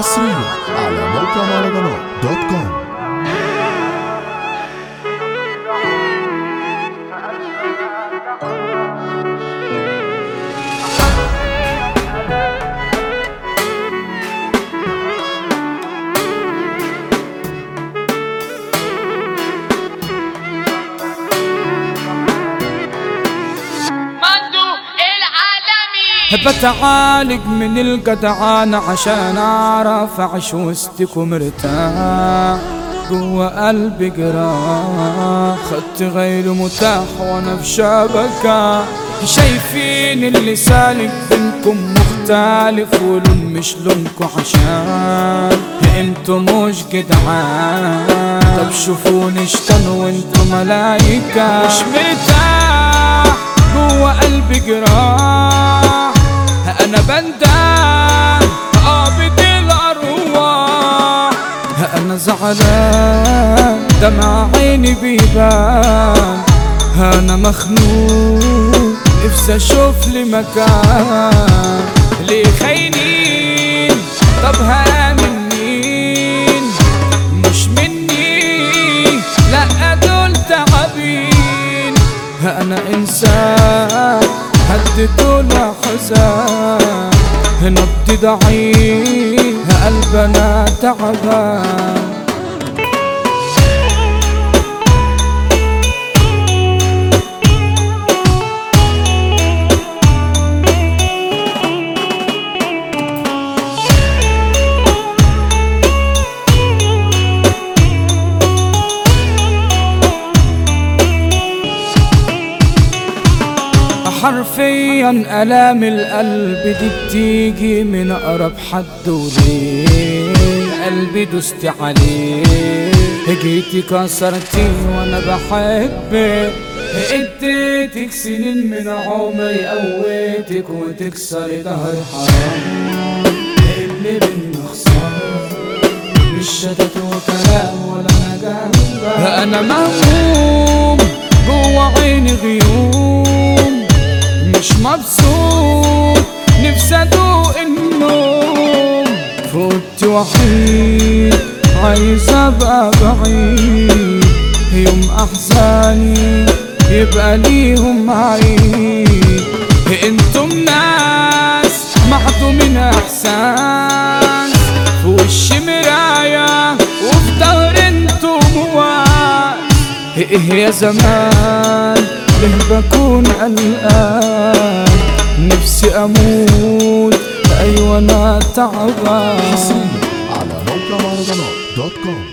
حصريا على موقع مهرجانات دوت كوم مندو العالمي بتعالج من الجدعان عشان اعرف اعيش وسطكم مرتاح جوا قلبي جراح خدت غير متاح وانا في شبكة شايفين اللي سالك بينكم مختلف ولون مش لونكم عشان انتوا مش جدعان طب شوفوني اشتنوا وانتوا ملايكة مش مرتاح جوا قلبي جراح انا بندم قابض الارواح انا زعلان دمع عيني بيبان انا مخنوق نفسي اشوف لي مكان ليه خاينين طب هامن مين مش مني لا دول تعبين انا انسان هديته الاحزان نبضي ضعيف قلبنا تعبان حرفيا الام القلب دي بتيجي من اقرب حد وليه قلبي دوست عليه جيتي كسرتي وانا بحبك اديتك سنين من عمري قويتك وتكسري ظهر حرام اللي بينا خسارة مش شتت وكلام ولا انا جنبك انا مهموم جوا عيني غيوم مش مبسوط نفسي ادوق النوم فوت وحيد عايز ابقى بعيد يوم احزاني يبقى ليهم عيد انتم ناس معدومين احسان في وش مراية وفي ظهر انتم واس ايه يا زمان ليه بكون قلقان نفسي اموت ايوه انا تعبان حصريا على موقع مهرجانات دوت كوم